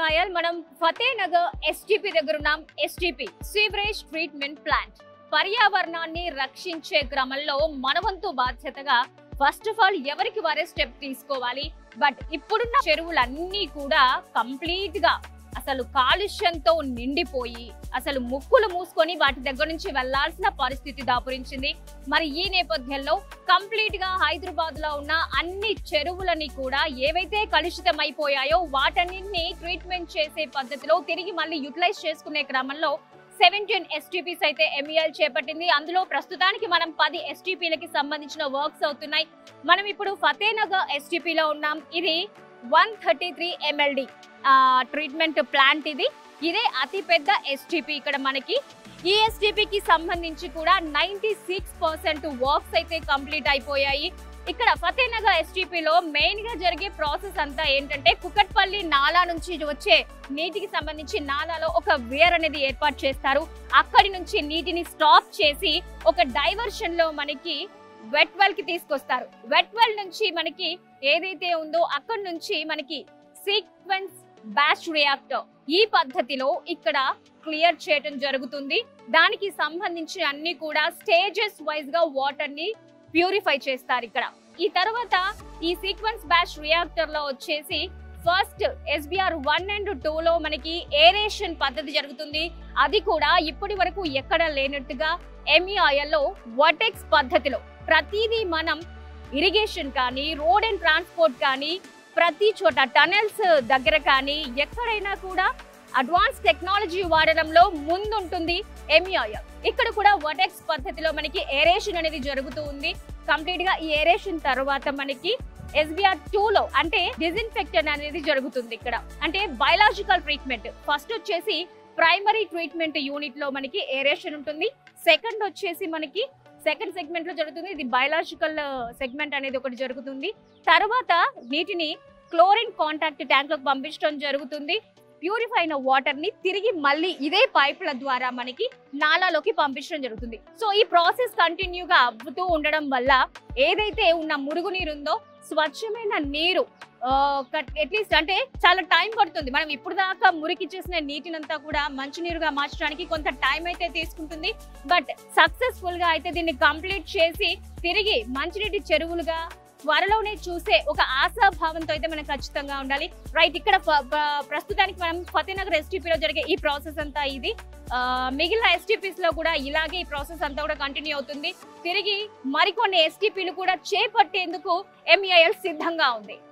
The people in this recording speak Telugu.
ఎంఈఐఎల్ మనం ఫతేనగర్ ఎస్టిపి దగ్గర ఉన్నాం ఎస్టిపి సీవరేజ్ ట్రీట్మెంట్ ప్లాంట్ పర్యావరణాన్ని రక్షించే క్రమంలో మనవంతు బాధ్యతగా ఫస్ట్ ఆఫ్ ఆల్ ఎవరికి వారే స్టెప్ తీసుకోవాలి బట్ ఇప్పుడున్న చెరువులన్నీ కూడా కంప్లీట్ గా అసలు కాలుష్యంతో నిండిపోయి అసలు ముక్కులు మూసుకొని వాటి దగ్గర నుంచి వెళ్లాల్సిన పరిస్థితి దాపురించింది మరి ఈ నేపథ్యంలో కంప్లీట్ గా హైదరాబాద్ లో ఉన్న అన్ని చెరువులని కూడా ఏవైతే కలుషితం అయిపోయాయో వాటన్నింటినీ ట్రీట్మెంట్ చేసే పద్ధతిలో తిరిగి మళ్ళీ యూటిలైజ్ చేసుకునే క్రమంలో సెవెంటీన్ ఎస్టీపీస్ అయితే ఎంఈఎల్ చేపట్టింది అందులో ప్రస్తుతానికి మనం పది ఎస్టీపీలకి సంబంధించిన వర్క్స్ అవుతున్నాయి మనం ఇప్పుడు ఫతేనగర్ ఎస్టీపీలో ఉన్నాం ఇది one thirty three MLD treatment plant ఇది ఇదే అతి పెద్ద ఎస్టీపీ ఇక్కడ మనకి ఈ ఎస్టీపీకి సంబంధించి కూడా నైన్టీ సిక్స్ పర్సెంట్ వర్క్స్ అయితే కంప్లీట్ అయిపోయాయి ఇక్కడ ఫతేనగర్ ఎస్టీపీలో మెయిన్ గా జరిగే ప్రాసెస్ అంతా ఏంటంటే కుకట్పల్లి నాలా నుంచి వచ్చే నీటికి సంబంధించి నాలాలో ఒక వేర్ అనేది ఏర్పాటు చేస్తారు అక్కడి నుంచి నీటిని స్టాప్ చేసి ఒక డైవర్షన్ లో మనకి వెట్ వెల్ కి తీసుకొస్తారు వెట్ వెల్ నుంచి మనకి ఏదైతే ఉందో అక్కడి నుంచి మనకి సీక్వెన్స్ బ్యాచ్ రియాక్టర్ ఈ పద్ధతిలో ఇక్కడ క్లియర్ చేయటం జరుగుతుంది దానికి సంబంధించి అన్ని కూడా స్టేజెస్ వైజ్ గా వాటర్ ని ప్యూరిఫై చేస్తారు ఇక్కడ ఈ తర్వాత ఈ సీక్వెన్స్ బ్యాచ్ రియాక్టర్ లో వచ్చేసి first SBR one and two లో మనకి ఏరేషన్ పద్ధతి జరుగుతుంది అది కూడా ఇప్పటి వరకు ఎక్కడ లేనట్టుగా ఎంఈఐఎల్ లో వర్టెక్స్ పద్ధతిలో ప్రతిదీ మనం ఇరిగేషన్ కానీ రోడ్ అండ్ ట్రాన్స్పోర్ట్ కానీ ప్రతి చోట టనెల్స్ దగ్గర కానీ ఎక్కడైనా కూడా అడ్వాన్స్ టెక్నాలజీ వాడడంలో ముందుంటుంది ఎంఈఐఎల్ ఇక్కడ కూడా వర్టెక్స్ పద్ధతిలో మనకి ఏరేషన్ అనేది జరుగుతూ ఉంది కంప్లీట్ గా ఈ ఏరేషన్ తర్వాత మనకి ఎస్బిఆర్ టూ లో అంటే డిజిన్ఫెక్షన్ అనేది జరుగుతుంది ఇక్కడ అంటే బయలాజికల్ ట్రీట్మెంట్ ఫస్ట్ వచ్చేసి ప్రైమరీ ట్రీట్మెంట్ యూనిట్ లో మనకి ఏరేషన్ ఉంటుంది సెకండ్ వచ్చేసి మనకి సెకండ్ సెగ్మెంట్ లో జరుగుతుంది ఇది బయలాజికల్ సెగ్మెంట్ అనేది ఒకటి జరుగుతుంది తర్వాత నీటిని క్లోరిన్ కాంటాక్ట్ ట్యాంక్ లోకి పంపించడం జరుగుతుంది ప్యూరిఫై అయిన వాటర్ ని తిరిగి మళ్ళీ ఇదే పైపుల ద్వారా మనకి నాలాలోకి పంపించడం జరుగుతుంది సో ఈ ప్రాసెస్ కంటిన్యూగా అవ్వుతూ ఉండడం వల్ల ఏదైతే ఉన్న మురుగునీరు ఉందో స్వచ్ఛమైన నీరు అట్లీస్ట్ అంటే చాలా టైం పడుతుంది మనం ఇప్పుడు దాకా మురికి చేసిన నీటినంతా కూడా మంచినీరుగా మార్చడానికి కొంత టైం అయితే తీసుకుంటుంది బట్ సక్సెస్ఫుల్ గా అయితే దీన్ని కంప్లీట్ చేసి తిరిగి మంచినీటి చెరువులుగా త్వరలోనే చూసే ఒక ఆశాభావంతో అయితే మనం ఖచ్చితంగా ఉండాలి రైట్ ఇక్కడ ప- ప- ప్రస్తుతానికి మనం ఫతేనగర్ ఎస్టీపీలో జరిగే ఈ ప్రాసెస్ అంతా ఇది ఆ, మిగిలిన ఎస్టీపీస్ లో కూడా ఇలాగే ఈ ప్రాసెస్ అంతా కూడా కంటిన్యూ అవుతుంది తిరిగి మరికొన్ని ఎస్టీపీలు కూడా చేపట్టేందుకు ఎంఈఐఎల్ సిద్ధంగా ఉంది